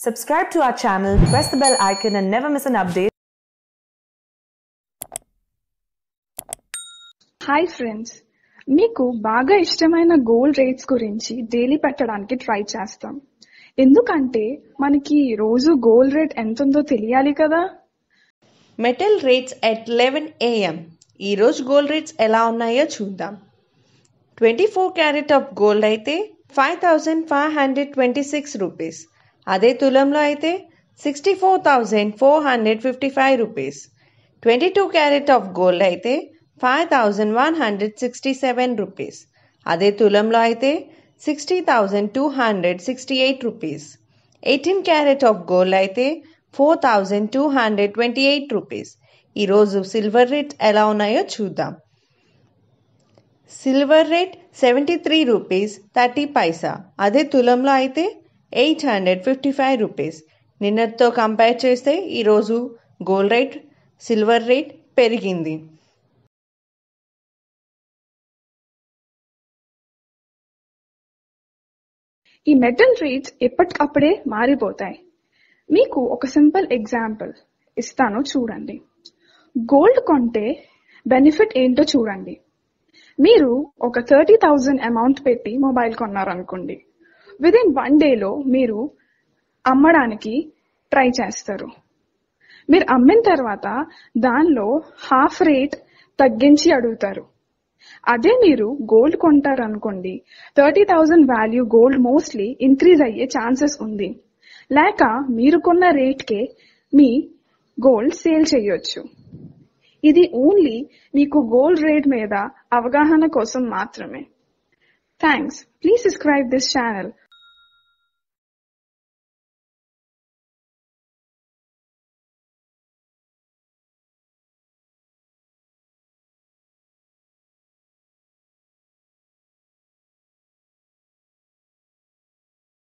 Subscribe to our channel, press the bell icon, and never miss an update. Hi friends మీకు బాగా ఇష్టమైన gold rates గురించి daily పెట్టడానికి try చేస్తాం ఎందుకంటే మనకి రోజు గోల్డ్ రేట్ ఎంత ఉందో తెలియాలి కదా metal rates at eleven AM ఈరోజు గోల్డ్ రేట్స్ ఎలా ఉన్నాయో చూద్దాం twenty four carat of gold అయితే five thousand five hundred twenty six rupees అదే తులంలో అయితే sixty four thousand four hundred fifty five rupees twenty two carat of gold అయితే five thousand one hundred sixty seven rupees అదే తులంలో అయితే sixty thousand two hundred sixty eight rupees eighteen carat of gold అయితే four thousand two hundred twenty eight rupees ఈరోజు silver rate ఎలా ఉన్నాయో చూద్దాం silver rate seventy three rupees thirty paisa అదే తులంలో అయితే eight hundred fifty five rupees నిన్నటితో compare చేస్తే ఈరోజు గోల్డ్ రేట్ సిల్వర్ రేట్ పెరిగింది ఈ మెటల్ రేట్స్ ఎప్పటికప్పుడే మారిపోతాయి మీకు ఒక సింపుల్ ఎగ్జాంపుల్ ఇస్తాను చూడండి గోల్డ్ కొంటే బెనిఫిట్ ఏంటో చూడండి మీరు ఒక థర్టీ థౌజండ్ అమౌంట్ పెట్టి మొబైల్ కొన్నారనుకోండి విద్ ఇన్ వన్ డేలో మీరు అమ్మడానికి ట్రై చేస్తారు మీరు అమ్మిన తర్వాత దానిలో హాఫ్ రేట్ తగ్గించి అడుగుతారు అదే మీరు గోల్డ్ కొంటారు అనుకోండి thirty thousand value gold mostly increase అయ్యే ఛాన్సెస్ ఉంది లేక మీరు కొన్న రేట్కే మీ గోల్డ్ సేల్ చేయొచ్చు ఇది ఓన్లీ మీకు గోల్డ్ రేట్ మీద అవగాహన కోసం మాత్రమే thanks please subscribe this channel